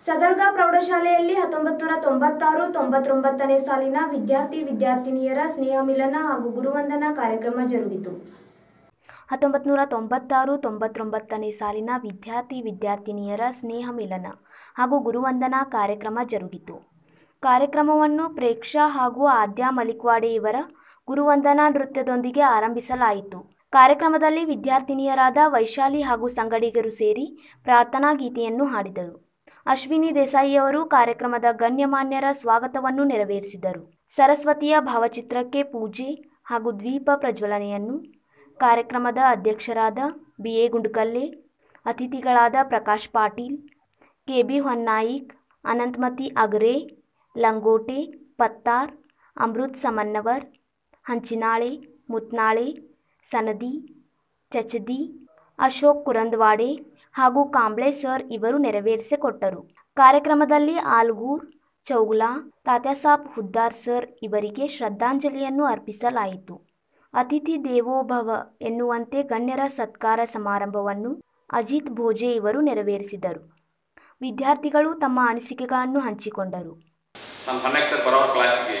ಸದರ್ಗ ಪ್ರೌಢಶಾಲೆಯಲ್ಲಿ ಹತ್ತೊಂಬತ್ತು ನೂರ ತೊಂಬತ್ತಾರು ತೊಂಬತ್ತೊಂಬತ್ತನೇ ಸಾಲಿನ ವಿದ್ಯಾರ್ಥಿ ವಿದ್ಯಾರ್ಥಿನಿಯರ ಸ್ನೇಹ ಮಿಲನ ಹಾಗೂ ಗುರುವಂದನಾ ಕಾರ್ಯಕ್ರಮ ಜರುಗಿತು ಹತ್ತೊಂಬತ್ತು ನೂರ ತೊಂಬತ್ತಾರು ತೊಂಬತ್ತೊಂಬತ್ತನೇ ಸಾಲಿನ ವಿದ್ಯಾರ್ಥಿ ವಿದ್ಯಾರ್ಥಿನಿಯರ ಸ್ನೇಹ ಮಿಲನ ಹಾಗೂ ಗುರುವಂದನಾ ಕಾರ್ಯಕ್ರಮ ಜರುಗಿತು ಕಾರ್ಯಕ್ರಮವನ್ನು ಪ್ರೇಕ್ಷಾ ಹಾಗೂ ಆದ್ಯ ಮಲಿಕ್ವಾಡೆ ಇವರ ಗುರುವಂದನಾ ನೃತ್ಯದೊಂದಿಗೆ ಆರಂಭಿಸಲಾಯಿತು ಕಾರ್ಯಕ್ರಮದಲ್ಲಿ ವಿದ್ಯಾರ್ಥಿನಿಯರಾದ ವೈಶಾಲಿ ಹಾಗೂ ಸಂಗಡಿಗರು ಸೇರಿ ಪ್ರಾರ್ಥನಾ ಗೀತೆಯನ್ನು ಹಾಡಿದರು ಅಶ್ವಿನಿ ದೇಸಾಯಿಯವರು ಕಾರ್ಯಕ್ರಮದ ಗಣ್ಯಮಾನ್ಯರ ಸ್ವಾಗತವನ್ನು ನೆರವೇರಿಸಿದರು ಸರಸ್ವತಿಯ ಭಾವಚಿತ್ರಕ್ಕೆ ಪೂಜೆ ಹಾಗೂ ದ್ವೀಪ ಪ್ರಜ್ವಲನೆಯನ್ನು ಕಾರ್ಯಕ್ರಮದ ಅಧ್ಯಕ್ಷರಾದ ಬಿ ಎ ಗುಂಡ್ಕಲ್ಲೆ ಅತಿಥಿಗಳಾದ ಪ್ರಕಾಶ್ ಪಾಟೀಲ್ ಕೆ ಬಿ ಹೊನ್ನಾಯಿಕ್ ಅನಂತಮತಿ ಅಗರೆ ಲಂಗೋಟೆ ಪತ್ತಾರ್ ಅಮೃತ್ ಸಮನ್ನವರ್ ಹಂಚಿನಾಳೆ ಮುತ್ನಾಳೆ ಸನದಿ ಚಚದಿ ಅಶೋಕ್ ಕುರಂದವಾಡೆ ಹಾಗೂ ಕಾಂಬ್ಳೆ ಸರ್ ಇವರು ನೆರವೇರಿಸಿಕೊಟ್ಟರು ಕಾರ್ಯಕ್ರಮದಲ್ಲಿ ಆಲ್ಗೂರ್ ಚೌಗ್ಲಾ ತಾತ್ಯಾಸಾಬ್ ಹುದ್ದಾರ್ ಸರ್ ಇವರಿಗೆ ಶ್ರದ್ಧಾಂಜಲಿಯನ್ನು ಅರ್ಪಿಸಲಾಯಿತು ಅತಿಥಿ ದೇವೋಭವ ಎನ್ನುವಂತೆ ಗಣ್ಯರ ಸತ್ಕಾರ ಸಮಾರಂಭವನ್ನು ಅಜಿತ್ ಭೋಜೆ ಇವರು ನೆರವೇರಿಸಿದರು ವಿದ್ಯಾರ್ಥಿಗಳು ತಮ್ಮ ಅನಿಸಿಕೆಗಳನ್ನು ಹಂಚಿಕೊಂಡರು ನಮ್ಮ ಹೊನ್ನಾಗಿ ಸರ್ ಬರೋರ ಕ್ಲಾಸ್ಗೆ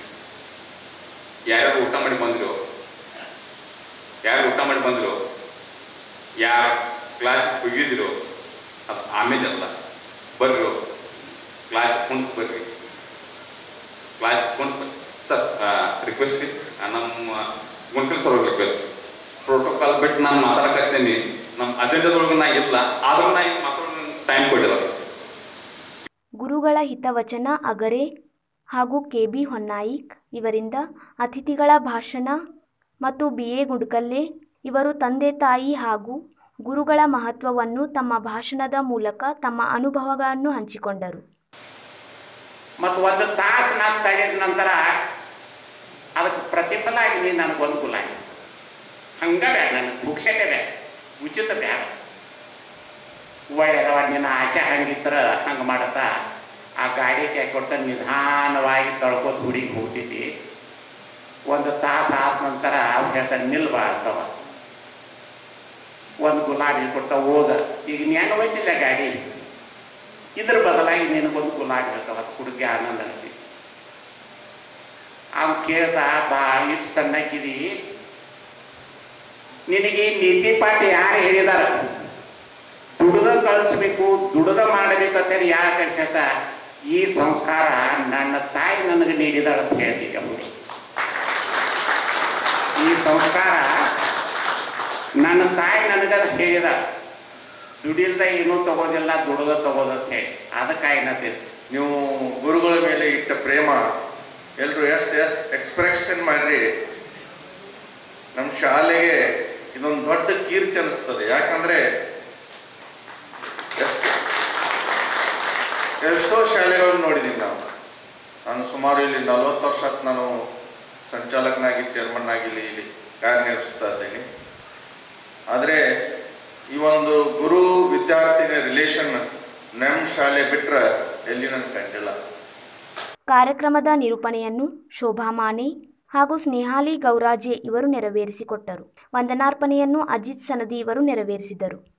ಯಾರ್ಯಾರು ಊಟ ಮಾಡಿ ಬಂದರು ಯಾರು ಊಟ ಮಾಡಿ ಬಂದರು ಯಾರು ಕ್ಲಾಸ್ ಹೋಗಿದ್ರು ಅದು ಆಮೇಲೆ ಅಲ್ಲ ಬರ್ರಿ ಕ್ಲಾಸ್ ಕುಂತ್ ಬರ್ರಿ ಕ್ಲಾಸ್ ಕುಂತ್ ಬರ್ರಿ ಸರ್ ರಿಕ್ವೆಸ್ಟ್ ನಮ್ಮ ಗುಂಟಲ್ ಸರ್ ರಿಕ್ವೆಸ್ಟ್ ಪ್ರೋಟೋಕಾಲ್ ಬಿಟ್ಟು ನಾನು ಮಾತಾಡಕತ್ತೀನಿ ನಮ್ಮ ಅಜೆಂಡಾದೊಳಗೆ ನಾ ಇಲ್ಲ ಆದ್ರೂ ನಾ ಈಗ ಮಾತಾಡೋ ಟೈಮ್ ಕೊಟ್ಟಿಲ್ಲ ಗುರುಗಳ ಹಿತವಚನ ಅಗರೆ ಹಾಗೂ ಕೆ ಬಿ ಹೊನ್ನಾಯಿಕ್ ಇವರಿಂದ ಅತಿಥಿಗಳ ಭಾಷಣ ಮತ್ತು ಬಿ ಎ ಗುಡ್ಕಲ್ಲೆ ಇವರು ತಂದೆ ತಾಯಿ ಹಾಗೂ ಗುರುಗಳ ಮಹತ್ವವನ್ನು ತಮ್ಮ ಭಾಷಣದ ಮೂಲಕ ತಮ್ಮ ಅನುಭವಗಳನ್ನು ಹಂಚಿಕೊಂಡರು ಮತ್ತು ಒಂದು ತಾಸು ನಾನು ತೆಗೆದ ನಂತರ ಅದಕ್ಕೆ ಪ್ರತಿಫಲ ಆಗಿ ನೀನು ನನಗೆ ಅನುಕೂಲ ಆಗಿ ಹಂಗೆ ಬೇಡ ನನಗೆ ಮುಖ್ಯತೆ ಬೇಡ ಉಚಿತ ಬೇಡ ಒಳ್ಳೆಯದವ ನಿನ್ನ ಆಸೆ ಹಂಗಿದ್ರೆ ಹಂಗೆ ಮಾಡತ್ತಾ ಆ ಗಾಡಿ ಕೈ ಕೊಟ್ಟು ನಿಧಾನವಾಗಿ ತಳ್ಕೋತ ಹುಡುಗಿ ಹೋಗ್ತೈತಿ ಒಂದು ತಾಸು ಆದ ನಂತರ ಅವ್ರು ಹೇಳ್ತಾರೆ ನಿಲ್ಬಾ ಅಂತವ ಒಂದು ಗುಲಾಬಿ ಕೊಡ್ತಾ ಹೋದ ಈಗ ನೀನು ಹೋಯ್ತಿಲ್ಲ ಗಾಡಿ ಇದ್ರ ಬದಲಾಗಿ ನಿನಗೊಂದು ಗುಲಾಬಿ ಹೇಳ್ತಾವ ಅದು ಹುಡುಗಿ ಆನಂದ ಅನಿಸಿ ಅವ್ನು ಕೇಳ್ದ ಬಾ ಇಷ್ಟು ಸಣ್ಣಕ್ಕಿದಿ ನಿನಗೆ ಈ ನೀತಿ ಪಾಠ ಯಾರು ಹೇಳಿದಾರ ದುಡ್ದ ಕಳಿಸ್ಬೇಕು ದುಡ್ದ ಮಾಡಬೇಕು ಅಂತೇಳಿ ಯಾರು ಕಳ್ಸತ್ತ ಈ ಸಂಸ್ಕಾರ ನನ್ನ ತಾಯಿ ನನಗೆ ನೀಡಿದಾಳ ಅಂತ ಹೇಳ್ತಿದ್ದೆ ಹುಡುಗಿ ಈ ಸಂಸ್ಕಾರ ನನ್ನ ತಾಯಿ ನನಗೆ ಹೇಳಿದ ದುಡಿಲ್ದ ಏನೂ ತಗೋದಿಲ್ಲ ದುಡ್ದ ತಗೋದಂತ ಹೇಳಿ ಅದಕ್ಕೆ ಏನಂತಿದ್ದು ನೀವು ಗುರುಗಳ ಮೇಲೆ ಇಟ್ಟ ಪ್ರೇಮ ಎಲ್ಲರೂ ಎಷ್ಟು ಎಷ್ಟು ಎಕ್ಸ್ಪ್ರೆಷನ್ ಮಾಡ್ರಿ ನಮ್ಮ ಶಾಲೆಗೆ ಇದೊಂದು ದೊಡ್ಡ ಕೀರ್ತಿ ಅನಿಸ್ತದೆ ಯಾಕಂದ್ರೆ ಎಷ್ಟ್- ಎಷ್ಟೋ ಶಾಲೆಗಳನ್ನು ನೋಡಿದ್ದೀನಿ ನಾವು ನಾನು ಸುಮಾರು ಇಲ್ಲಿ ನಲವತ್ತು ವರ್ಷ ಆತ್ ನಾನು ಸಂಚಾಲಕನಾಗಿ ಚೇರ್ಮನ್ ಆಗಿ ಇಲ್ಲಿ ಇಲ್ಲಿ ಕಾರ್ಯನಿರ್ವಹಿಸ್ತಾ ಇದ್ದೀನಿ ಆದರೆ ಈ ಒಂದು ಗುರು ವಿದ್ಯಾರ್ಥಿನ ರಿಲೇಷನ್ ನಮ್ಮ ಶಾಲೆ ಬಿಟ್ರೆ ಎಲ್ಲಿ ನನಗೆ ಕಂಡಿಲ್ಲ ಕಾರ್ಯಕ್ರಮದ ನಿರೂಪಣೆಯನ್ನು ಶೋಭಾ ಮಾನೆ ಹಾಗೂ ಸ್ನೇಹಾಲಿ ಗೌರಾಜೆ ಇವರು ನೆರವೇರಿಸಿಕೊಟ್ಟರು ವಂದನಾರ್ಪಣೆಯನ್ನು ಅಜಿತ್ ಸನದಿ ಇವರು ನೆರವೇರಿಸಿದರು